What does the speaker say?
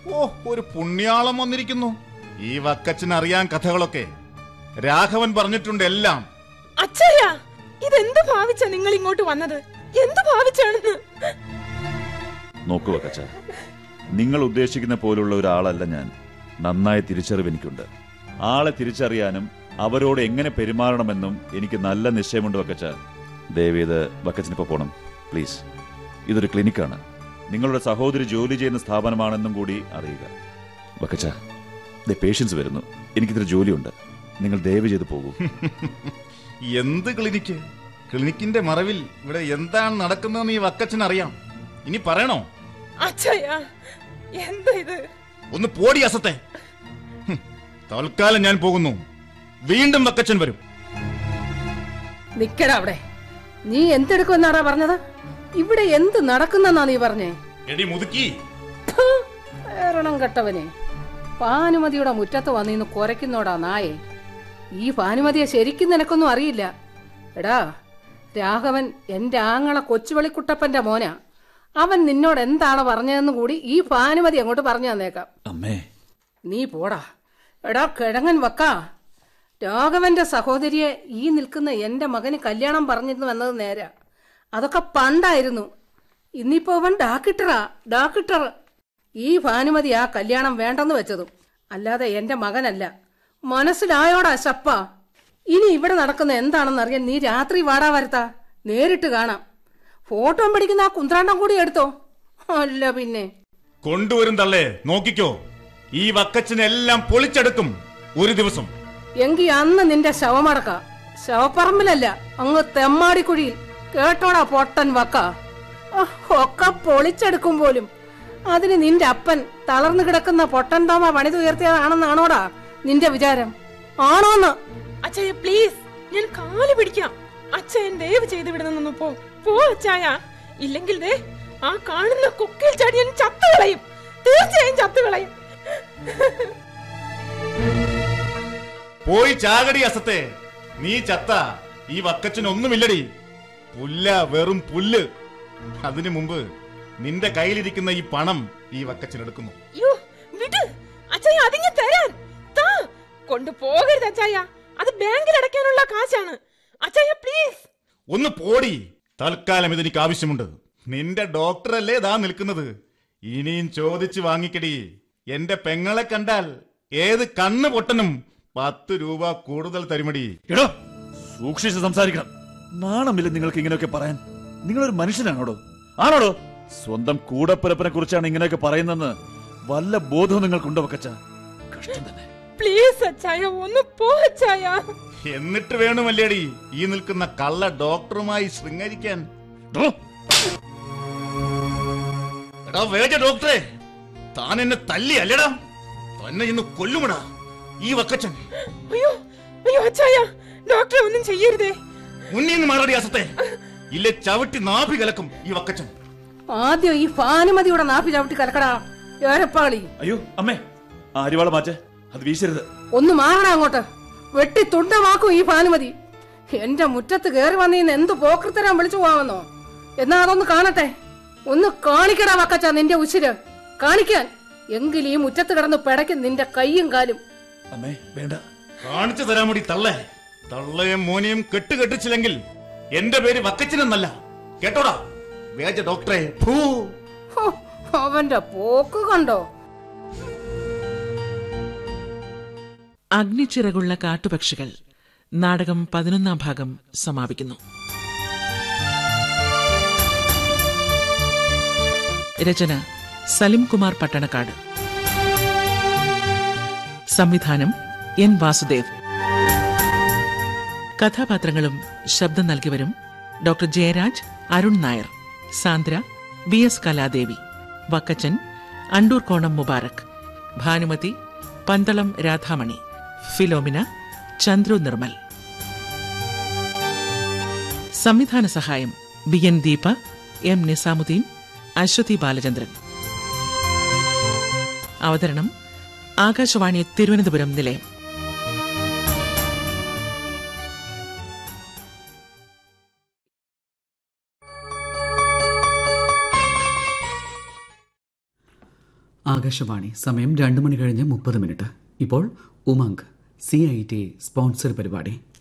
ഓ ഒരു പുണ്യാളം വന്നിരിക്കുന്നു ഈ വക്കച്ചൻ അറിയാൻ കഥകളൊക്കെ രാഘവൻ പറഞ്ഞിട്ടുണ്ട് എല്ലാം അച്ഛയ്യ ഇതെന്ത് ഭാവിച്ച നിങ്ങൾ ഇങ്ങോട്ട് വന്നത് എന്ത് ഭാവിച്ചാണെന്ന് നോക്കൂ വക്കച്ച നിങ്ങൾ ഉദ്ദേശിക്കുന്ന പോലുള്ള ഒരാളല്ല ഞാൻ നന്നായി തിരിച്ചറിവ് എനിക്കുണ്ട് ആളെ തിരിച്ചറിയാനും അവരോട് എങ്ങനെ പെരുമാറണമെന്നും എനിക്ക് നല്ല നിശ്ചയമുണ്ട് വക്കച്ച ദയവേത് വക്കച്ചനിപ്പോ പോണം പ്ലീസ് ഇതൊരു ക്ലിനിക്കാണ് നിങ്ങളുടെ സഹോദരി ജോലി ചെയ്യുന്ന സ്ഥാപനമാണെന്നും കൂടി അറിയുക വക്കച്ച ദേ പേഷ്യൻസ് വരുന്നു എനിക്കിതിൽ ജോലിയുണ്ട് നിങ്ങൾ ദയവ് ചെയ്ത് പോകൂ എന്ത് ക്ലിനിക്ക് ക്ലിനിക്കിന്റെ മറവിൽ ഇവിടെ എന്താണ് നടക്കുന്നതെന്ന് ഈ വക്കച്ചൻ അറിയാം ഇനി പറയണോ അച്ഛയ്യ എന്താ ഇത് ഒന്ന് പോടി അസത്തെ ഹും, തൽക്കാലം ഞാൻ പോകുന്നു വീണ്ടും വക്കച്ചൻ വരും നിക്കടാ അവിടെ നീ എന്തെടുക്കുമെന്നാടാ പറഞ്ഞത് ഇവിടെ എന്ത് നടക്കുന്നെന്നാ നീ പറഞ്ഞേ എടി മുതുക്കി ഫു, ഏറണം കെട്ടവനെ ഭാനുമതിയുടെ മുറ്റത്ത് വന്നിന്ന് കുരയ്ക്കുന്നോടാ നായെ ഈ ഭാനുമതിയെ ശരിക്കും നിനക്കൊന്നും അറിയില്ല എടാ രാഘവൻ എന്റെ ആങ്ങളെ കൊച്ചുവളിക്കുട്ടപ്പന്റെ മോനാ അവൻ നിന്നോട് എന്താണ് പറഞ്ഞതെന്ന് കൂടി ഈ ഭാനുമതി അങ്ങോട്ട് പറഞ്ഞു തന്നേക്കാം അമ്മേ നീ പോടാ എടാ കിഴങ്ങൻ വക്കാ രാഘവന്റെ സഹോദരിയെ ഈ നിൽക്കുന്ന എന്റെ മകന് കല്യാണം പറഞ്ഞിരുന്നു എന്നത് നേരാ അതൊക്കെ പണ്ടായിരുന്നു ഇന്നിപ്പോ അവൻ ഡാക്കിട്ടറാ ഡാക്കിട്ടർ ഈ ഭാനുമതി ആ കല്യാണം വേണ്ടെന്ന് വെച്ചതും അല്ലാതെ എന്റെ മകനല്ല മനസ്സിലായോടാ ശപ്പ ഇനി ഇവിടെ നടക്കുന്ന എന്താണെന്ന് അറിയാൻ നീ രാത്രി വാടാ വരുത്താ നേരിട്ട് കാണാം ഫോട്ടോ പിടിക്കുന്ന ആ കുന്ത്രാണ്ടം കൂടി എടുത്തോ അല്ല പിന്നെ കൊണ്ടുവരും തള്ളേ നോക്കിക്കോ ഈ വക്കച്ചനെല്ലാം പൊളിച്ചെടുക്കും ഒരു ദിവസം എങ്കി അന്ന് നിന്റെ ശവമടക്ക ശവപ്പറമ്പിലല്ല അങ്ങ് തെമ്മാടിക്കുഴിയിൽ കേട്ടോടാ പൊട്ടൻ വക്ക അഹ്, ഒക്കെ പൊളിച്ചെടുക്കും പോലും അതിന് നിന്റെ അപ്പൻ തളർന്നു കിടക്കുന്ന പൊട്ടൻ തോമ പണിതുയർത്തിയതാണെന്നാണോടാ നിന്റെ വിചാരം ആണോന്ന് അച്ഛയ്യ പ്ലീസ് ഞാൻ കാല് പിടിക്കാം അച്ഛൻ ദയവ് ചെയ്ത് ഇവിടെ നിന്ന് പോ പോ അച്ചായ ഇല്ലെങ്കിൽ ദേ ആ കാണുന്ന കൊക്കയിൽ ചാടി ഞാൻ ചത്തുകളയും തീർച്ചയായും ചത്തുകളയും പോയി ചാകടി അസത്തെ നീ ചത്ത ഈ വക്കച്ചൻ ഒന്നുമില്ലടി പുല്ല വെറും പുല്ല് അതിനു മുമ്പ് നിന്റെ കയ്യിലിരിക്കുന്ന ഈ പണം ഈ വക്കച്ചൻ എടുക്കുന്നു യ്യോ, വിട് അച്ചായ അതിങ്ങ് തരാൻ താ കൊണ്ടു പോകരുത് അച്ചായ അത് ബാങ്കിൽ അടയ്ക്കാനുള്ള കാശാണ് അച്ചായ പ്ലീസ് ഒന്ന് പോടി തൽക്കാലം ഇതെനിക്ക് ആവശ്യമുണ്ട് നിന്റെ ഡോക്ടറല്ലേ ദാ നിൽക്കുന്നത് ഇനിയും ചോദിച്ചു വാങ്ങിക്കടി എന്റെ പെങ്ങളെ കണ്ടാൽ ഏത് കണ്ണ് പൊട്ടനും പത്ത് രൂപ കൂടുതൽ തരുമടി എടോ സൂക്ഷിച്ച് സംസാരിക്കണം നാണമില്ല നിങ്ങൾക്ക് ഇങ്ങനെയൊക്കെ പറയാൻ നിങ്ങളൊരു മനുഷ്യനാണോടോ ആണോടോ സ്വന്തം കൂടപ്പിറപ്പിനെ കുറിച്ചാണ് ഇങ്ങനെയൊക്കെ പറയുന്നതെന്ന് വല്ല ബോധവും നിങ്ങൾക്കുണ്ടോ വക്കച്ച കഷ്ടം തന്നെ പ്ലീസ് അച്ചായ ഒന്ന് പോ അച്ചായ എന്നിട്ട് വേണമല്ലേടി ഈ നിൽക്കുന്ന കള്ള ഡോക്ടറുമായി ശൃംഗരിക്കാൻ ഡോ, എടാ വേജ ഡോക്ടറെ താൻ എന്നെ തല്ലി അല്ലടാ തന്നെ ഇന്ന് കൊല്ലുമടാ ഈ വക്കച്ചൻ അയ്യോ അയ്യോ അച്ചായ ഡോക്ടറെ ഒന്നും ചെയ്യരുതേ മുന്നിൽ നിന്ന് മാറടി അസത്തെ ഇല്ല ചവിട്ടി നാഭി കലക്കും ഈ വക്കച്ചൻ ആദ്യം ഈ ഭാനുമതിയുടെ നാപ്പി ചവിട്ടി കലക്കടാ ഏരപ്പാളി അയ്യോ അമ്മേ ആ അരിവാള മാറ്റേ അത് വീശരുത് ഒന്ന് മാറണ അങ്ങോട്ട് വെട്ടി തുണ്ടമാക്കും ഈ ഭാനുമതി എന്റെ മുറ്റത്ത് കയറി വന്നീന്ന് എന്ത് പോക്കൃത്തരാൻ വിളിച്ചു പോവാമെന്നോ എന്നാ അതൊന്ന് കാണട്ടെ ഒന്ന് കാണിക്കടാ വക്കച്ച നിന്റെ ഉശിര് കാണിക്കാൻ എങ്കിൽ ഈ മുറ്റത്ത് കിടന്ന് പിടയ്ക്കും നിന്റെ കൈയും കാലും അമ്മേ വേണ്ട കാണിച്ചു തരാൻ വേണ്ടി തള്ളേ തള്ളയും മോനെയും കെട്ടുകെട്ടിച്ചില്ലെങ്കിൽ എന്റെ പേര് വക്കച്ചനെന്നല്ല കേട്ടോടാ വേജ ഡോക്ടറെ ഫൂ ഹോ, അവന്റെ പോക്ക് കണ്ടോ അഗ്നിച്ചിറകുള്ള കാട്ടുപക്ഷികൾ നാടകം പതിനൊന്നാം ഭാഗം സമാപിക്കുന്നു രചന സലിം കുമാർ പട്ടണക്കാട് സംവിധാനം എൻ വാസുദേവ് കഥാപാത്രങ്ങളും ശബ്ദം നൽകിയവരും doctor Jayaraj Arun Nair Sandra V S Kaladevi Vakkachan Andoor Konam Mubarak Bhanumathi Pandalam Radhamani Philomina Chandru Nirmal സംവിധാന സഹായം B N Deepa M Nizamuddin Aswathy Balachandran അവതരണം ആകാശവാണി തിരുവനന്തപുരം നിലയം ആകാശവാണി സമയം രണ്ട് മണി കഴിഞ്ഞ് മുപ്പത് മിനിറ്റ് ഇപ്പോൾ Umang C I T sponsor പരിപാടി